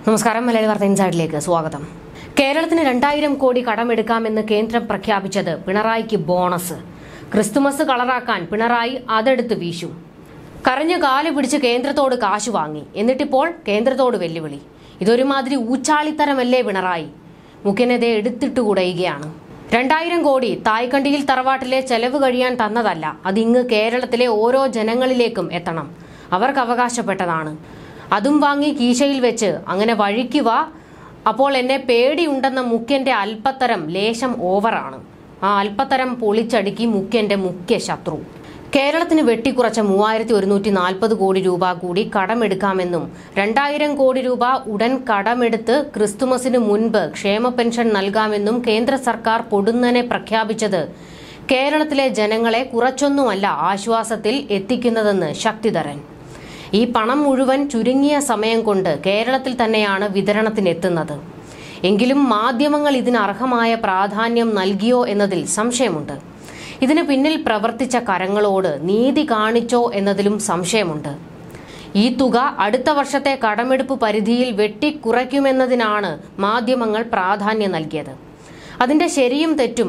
നമസ്കാരം മലയാളി വാർത്ത ഇൻസൈഡിലേക്ക് സ്വാഗതം കേരളത്തിന് രണ്ടായിരം കോടി കടമെടുക്കാമെന്ന് കേന്ദ്രം പ്രഖ്യാപിച്ചത് പിണറായിക്ക് ബോണസ് ക്രിസ്തുമസ് കളറാക്കാൻ പിണറായി അതെടുത്ത് വീശും കരഞ്ഞു കാല് പിടിച്ച് കേന്ദ്രത്തോട് കാശ് വാങ്ങി എന്നിട്ടിപ്പോൾ കേന്ദ്രത്തോട് വെല്ലുവിളി ഇതൊരുമാതിരി ഊച്ചാളിത്തരമല്ലേ പിണറായി മുഖ്യനെതെ എടുത്തിട്ട് കുടയുകയാണ് രണ്ടായിരം കോടി തായ്ക്കണ്ടിയിൽ തറവാട്ടിലെ ചെലവ് കഴിയാൻ തന്നതല്ല അതിങ്ങ് കേരളത്തിലെ ഓരോ ജനങ്ങളിലേക്കും എത്തണം അവർക്ക് അവകാശപ്പെട്ടതാണ് അതും വാങ്ങി കീശയിൽ വെച്ച് അങ്ങനെ വഴിക്കുക അപ്പോൾ എന്നെ പേടിയുണ്ടെന്ന മുഖ്യന്റെ അല്പത്തരം ലേശം ഓവറാണ് ആ അല്പത്തരം പൊളിച്ചടുക്കി മുഖ്യന്റെ മുഖ്യ ശത്രു കേരളത്തിന് വെട്ടിക്കുറച്ച മൂവായിരത്തി ഒരുന്നൂറ്റി നാൽപ്പത് കോടി രൂപ കൂടി കടമെടുക്കാമെന്നും രണ്ടായിരം കോടി രൂപ ഉടൻ കടമെടുത്ത് ക്രിസ്തുമസിന് മുൻപ് ക്ഷേമ പെൻഷൻ നൽകാമെന്നും കേന്ദ്ര സർക്കാർ പൊടുന്നനെ പ്രഖ്യാപിച്ചത് കേരളത്തിലെ ജനങ്ങളെ കുറച്ചൊന്നുമല്ല ആശ്വാസത്തിൽ എത്തിക്കുന്നതെന്ന് ശക്തിധരൻ ഈ പണം മുഴുവൻ ചുരുങ്ങിയ സമയം കൊണ്ട് കേരളത്തിൽ തന്നെയാണ് വിതരണത്തിനെത്തുന്നത് എങ്കിലും മാധ്യമങ്ങൾ ഇതിന് അർഹമായ പ്രാധാന്യം നൽകിയോ എന്നതിൽ സംശയമുണ്ട് ഇതിന് പിന്നിൽ പ്രവർത്തിച്ച കരങ്ങളോട് നീതി കാണിച്ചോ എന്നതിലും സംശയമുണ്ട് ഈ തുക അടുത്ത വർഷത്തെ കടമെടുപ്പ് പരിധിയിൽ വെട്ടിക്കുറയ്ക്കുമെന്നതിനാണ് മാധ്യമങ്ങൾ പ്രാധാന്യം നൽകിയത് അതിന്റെ ശരിയും തെറ്റും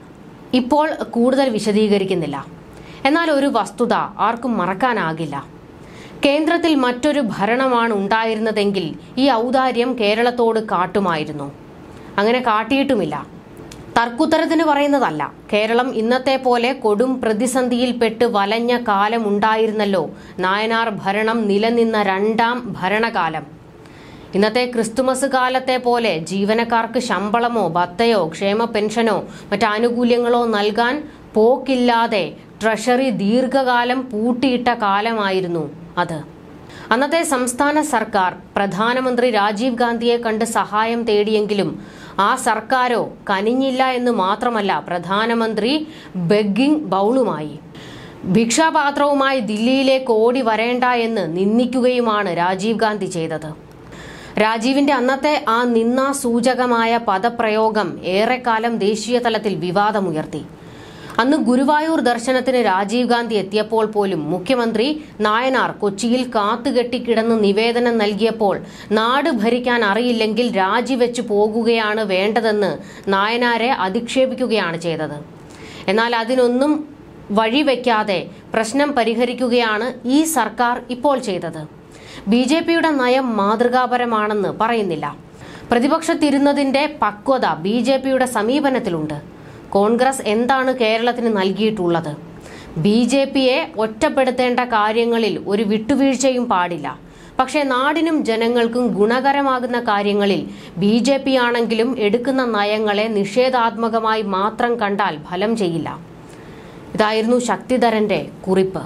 ഇപ്പോൾ കൂടുതൽ വിശദീകരിക്കുന്നില്ല എന്നാൽ ഒരു വസ്തുത ആർക്കും മറക്കാനാകില്ല കേന്ദ്രത്തിൽ മറ്റൊരു ഭരണമാണ് ഉണ്ടായിരുന്നതെങ്കിൽ ഈ ഔദാര്യം കേരളത്തോട് കാട്ടുമായിരുന്നു അങ്ങനെ കാട്ടിയിട്ടുമില്ല തർക്കുത്തരത്തിന് പറയുന്നതല്ല കേരളം ഇന്നത്തെ പോലെ കൊടും പ്രതിസന്ധിയിൽപ്പെട്ട് വലഞ്ഞ കാലമുണ്ടായിരുന്നല്ലോ നായനാർ ഭരണം നിലനിന്ന രണ്ടാം ഭരണകാലം ഇന്നത്തെ ക്രിസ്തുമസ് കാലത്തെ പോലെ ജീവനക്കാർക്ക് ശമ്പളമോ ഭത്തയോ ക്ഷേമ പെൻഷനോ മറ്റ് ആനുകൂല്യങ്ങളോ നൽകാൻ പോക്കില്ലാതെ ട്രഷറി ദീർഘകാലം പൂട്ടിയിട്ട കാലമായിരുന്നു അത് അന്നത്തെ സംസ്ഥാന സർക്കാർ പ്രധാനമന്ത്രി രാജീവ് ഗാന്ധിയെ കണ്ട് സഹായം തേടിയെങ്കിലും ആ സർക്കാരോ കനിഞ്ഞില്ല എന്ന് മാത്രമല്ല പ്രധാനമന്ത്രി ബെഗിംഗ് ബൗളുമായി ഭിക്ഷാപാത്രവുമായി ദില്ലിയിലേക്ക് ഓടി വരേണ്ട എന്ന് നിന്ദിക്കുകയുമാണ് രാജീവ് ഗാന്ധി ചെയ്തത് രാജീവിന്റെ അന്നത്തെ ആ നിന്നാ സൂചകമായ പദപ്രയോഗം ഏറെക്കാലം ദേശീയ തലത്തിൽ വിവാദമുയർത്തി അന്ന് ഗുരുവായൂർ ദർശനത്തിന് രാജീവ് ഗാന്ധി എത്തിയപ്പോൾ പോലും മുഖ്യമന്ത്രി നായനാർ കൊച്ചിയിൽ കാത്തുകെട്ടിക്കിടന്ന് നിവേദനം നൽകിയപ്പോൾ നാട് ഭരിക്കാൻ അറിയില്ലെങ്കിൽ രാജിവെച്ചു പോകുകയാണ് വേണ്ടതെന്ന് നായനാരെ അധിക്ഷേപിക്കുകയാണ് ചെയ്തത് എന്നാൽ അതിനൊന്നും വഴിവെക്കാതെ പ്രശ്നം പരിഹരിക്കുകയാണ് ഈ സർക്കാർ ഇപ്പോൾ ചെയ്തത് ബി ജെ പിയുടെ നയം മാതൃകാപരമാണെന്ന് പറയുന്നില്ല പ്രതിപക്ഷത്തിരുന്നതിന്റെ പക്വത ബി ജെ പിയുടെ സമീപനത്തിലുണ്ട് കോൺഗ്രസ് എന്താണ് കേരളത്തിന് നൽകിയിട്ടുള്ളത് ബി ജെ പിയെ ഒറ്റപ്പെടുത്തേണ്ട കാര്യങ്ങളിൽ ഒരു വിട്ടുവീഴ്ചയും പാടില്ല പക്ഷേ നാടിനും ജനങ്ങൾക്കും ഗുണകരമാകുന്ന കാര്യങ്ങളിൽ ബി ജെ പി ആണെങ്കിലും എടുക്കുന്ന നയങ്ങളെ നിഷേധാത്മകമായി മാത്രം കണ്ടാൽ ഫലം ചെയ്യില്ല ഇതായിരുന്നു ശക്തിധരന്റെ കുറിപ്പ്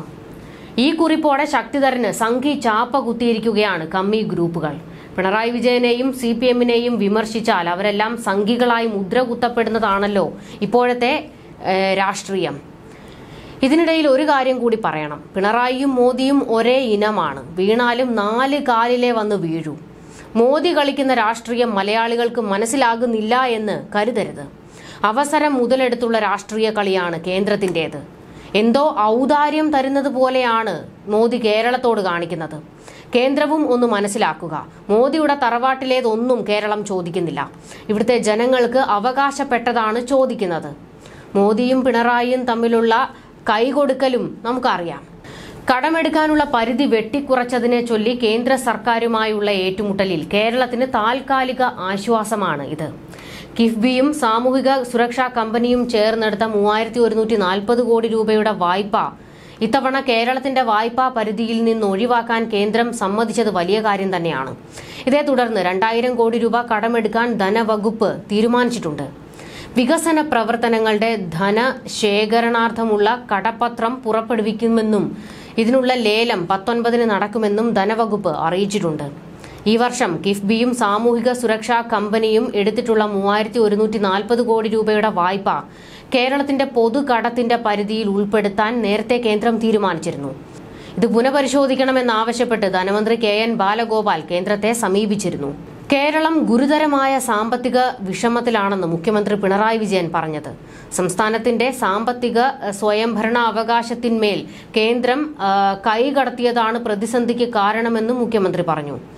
ഈ കുറിപ്പോടെ ശക്തിധരന് സംഘി ചാപ്പ കുത്തിയിരിക്കുകയാണ് കമ്മി ഗ്രൂപ്പുകൾ പിണറായി വിജയനെയും സി പി എമ്മിനെയും വിമർശിച്ചാൽ അവരെല്ലാം സംഘികളായി മുദ്ര കുത്തപ്പെടുന്നതാണല്ലോ ഇപ്പോഴത്തെ ഏഹ്, രാഷ്ട്രീയം ഇതിനിടയിൽ ഒരു കാര്യം കൂടി പറയണം പിണറായിയും മോദിയും ഒരേ ഇനമാണ് വീണാലും നാല് കാലിലെ വന്ന് വീഴൂ മോദി കളിക്കുന്ന രാഷ്ട്രീയം മലയാളികൾക്ക് മനസ്സിലാകുന്നില്ല എന്ന് കരുതരുത് അവസരം മുതലെടുത്തുള്ള രാഷ്ട്രീയ കളിയാണ് കേന്ദ്രത്തിൻ്റെത് എന്തോ ഔദാര്യം തരുന്നത് പോലെയാണ് മോദി കേരളത്തോട് കാണിക്കുന്നത് കേന്ദ്രവും ഒന്ന് മനസ്സിലാക്കുക മോദിയുടെ തറവാട്ടിലേതൊന്നും കേരളം ചോദിക്കുന്നില്ല ഇവിടുത്തെ ജനങ്ങൾക്ക് അവകാശപ്പെട്ടതാണ് ചോദിക്കുന്നത് മോദിയും പിണറായിയും തമ്മിലുള്ള കൈകൊടുക്കലും നമുക്കറിയാം കടമെടുക്കാനുള്ള പരിധി വെട്ടിക്കുറച്ചതിനെ ചൊല്ലി കേന്ദ്ര സർക്കാരുമായുള്ള ഏറ്റുമുട്ടലിൽ കേരളത്തിന് താൽക്കാലിക ആശ്വാസമാണ് ഇത് കിഫ്ബിയും സാമൂഹിക സുരക്ഷാ കമ്പനിയും ചേർന്നെടുത്ത മൂവായിരത്തി ഒരുന്നൂറ്റി നാൽപ്പത് കോടി രൂപയുടെ വായ്പ ഇത്തവണ കേരളത്തിന്റെ വായ്പാ പരിധിയിൽ നിന്ന് ഒഴിവാക്കാൻ കേന്ദ്രം സമ്മതിച്ചത് വലിയ കാര്യം തന്നെയാണ് ഇതേ തുടർന്ന് രണ്ടായിരം കോടി രൂപ കടമെടുക്കാൻ ധനവകുപ്പ് തീരുമാനിച്ചിട്ടുണ്ട് വികസന പ്രവർത്തനങ്ങളുടെ ധനശേഖരണാർത്ഥമുള്ള കടപ്പത്രം പുറപ്പെടുവിക്കുമെന്നും ഇതിനുള്ള ലേലം പത്തൊൻപതിന് നടക്കുമെന്നും ധനവകുപ്പ് അറിയിച്ചിട്ടുണ്ട് ഈ വർഷം കിഫ്ബിയും സാമൂഹിക സുരക്ഷാ കമ്പനിയും എടുത്തിട്ടുള്ള മൂവായിരത്തി ഒരുന്നൂറ്റി നാൽപ്പത് കോടി രൂപയുടെ വായ്പ കേരളത്തിന്റെ പൊതുകടത്തിന്റെ പരിധിയിൽ ഉൾപ്പെടുത്താൻ നേരത്തെ കേന്ദ്രം തീരുമാനിച്ചിരുന്നു ഇത് പുനഃപരിശോധിക്കണമെന്നാവശ്യപ്പെട്ട് ധനമന്ത്രി കെ എൻ ബാലഗോപാൽ കേന്ദ്രത്തെ സമീപിച്ചിരുന്നു കേരളം ഗുരുതരമായ സാമ്പത്തിക വിഷമത്തിലാണെന്ന് മുഖ്യമന്ത്രി പിണറായി വിജയൻ പറഞ്ഞത് സംസ്ഥാനത്തിന്റെ സാമ്പത്തിക ഏഹ്, സ്വയംഭരണ അവകാശത്തിന്മേൽ കേന്ദ്രം ആ, കൈകടത്തിയതാണ് പ്രതിസന്ധിക്ക് കാരണമെന്നും മുഖ്യമന്ത്രി പറഞ്ഞു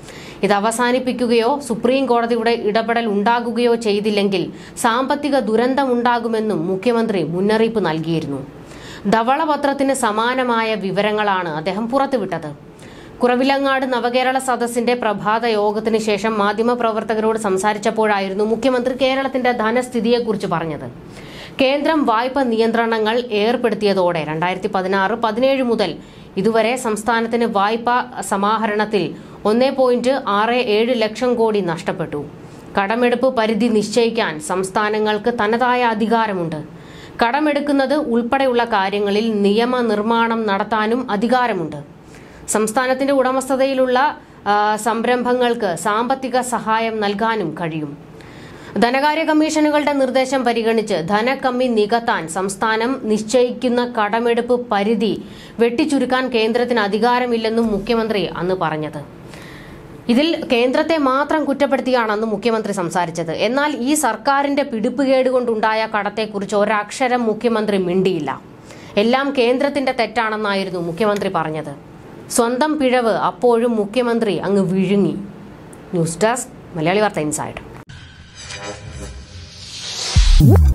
ഇത് അവസാനിപ്പിക്കുകയോ സുപ്രീം കോടതിയുടെ ഇടപെടൽ ഉണ്ടാകുകയോ ചെയ്തില്ലെങ്കിൽ സാമ്പത്തിക ദുരന്തമുണ്ടാകുമെന്നും മുഖ്യമന്ത്രി മുന്നറിയിപ്പ് നൽകിയിരുന്നു ധവളപത്രത്തിന് സമാനമായ വിവരങ്ങളാണ് അദ്ദേഹം പുറത്തുവിട്ടത് കുറവിലങ്ങാട് നവകേരള സദസ്സിന്റെ പ്രഭാത യോഗത്തിന് ശേഷം മാധ്യമപ്രവർത്തകരോട് സംസാരിച്ചപ്പോഴായിരുന്നു മുഖ്യമന്ത്രി കേരളത്തിന്റെ ധനസ്ഥിതിയെക്കുറിച്ച് പറഞ്ഞത് കേന്ദ്രം വായ്പ നിയന്ത്രണങ്ങൾ ഏർപ്പെടുത്തിയതോടെ രണ്ടായിരത്തി പതിനാറ് പതിനേഴ് മുതൽ ഇതുവരെ സംസ്ഥാനത്തിന് വായ്പാ സമാഹരണത്തിൽ ഒന്നേ പോയിന്റ് ആറ് ഏഴ് ലക്ഷം കോടി നഷ്ടപ്പെട്ടു കടമെടുപ്പ് പരിധി നിശ്ചയിക്കാൻ സംസ്ഥാനങ്ങൾക്ക് തനതായ അധികാരമുണ്ട് കടമെടുക്കുന്നത് ഉൾപ്പെടെയുള്ള കാര്യങ്ങളിൽ നിയമനിർമ്മാണം നടത്താനും അധികാരമുണ്ട് സംസ്ഥാനത്തിന്റെ ഉടമസ്ഥതയിലുള്ള ആ, സംരംഭങ്ങൾക്ക് സാമ്പത്തിക സഹായം നൽകാനും കഴിയും ധനകാര്യ കമ്മീഷനുകളുടെ നിർദ്ദേശം പരിഗണിച്ച് ധനക്കമ്മി നികത്താൻ സംസ്ഥാനം നിശ്ചയിക്കുന്ന കടമെടുപ്പ് പരിധി വെട്ടിച്ചുരുക്കാൻ കേന്ദ്രത്തിന് അധികാരമില്ലെന്നും മുഖ്യമന്ത്രി അന്ന് പറഞ്ഞത് ഇതിൽ കേന്ദ്രത്തെ മാത്രം കുറ്റപ്പെടുത്തിയാണ് അന്ന് മുഖ്യമന്ത്രി സംസാരിച്ചത് എന്നാൽ ഈ സർക്കാരിന്റെ പിടിപ്പുകേട് കൊണ്ടുണ്ടായ കടത്തെക്കുറിച്ച് ഒരക്ഷരം മുഖ്യമന്ത്രി മിണ്ടിയില്ല എല്ലാം കേന്ദ്രത്തിന്റെ തെറ്റാണെന്നായിരുന്നു മുഖ്യമന്ത്രി പറഞ്ഞത് സ്വന്തം പിഴവ് അപ്പോഴും മുഖ്യമന്ത്രി അങ്ങ് വിഴുങ്ങി ന്യൂസ് ഡെസ്ക് മലയാളി വാർത്ത ഇൻസൈഡ്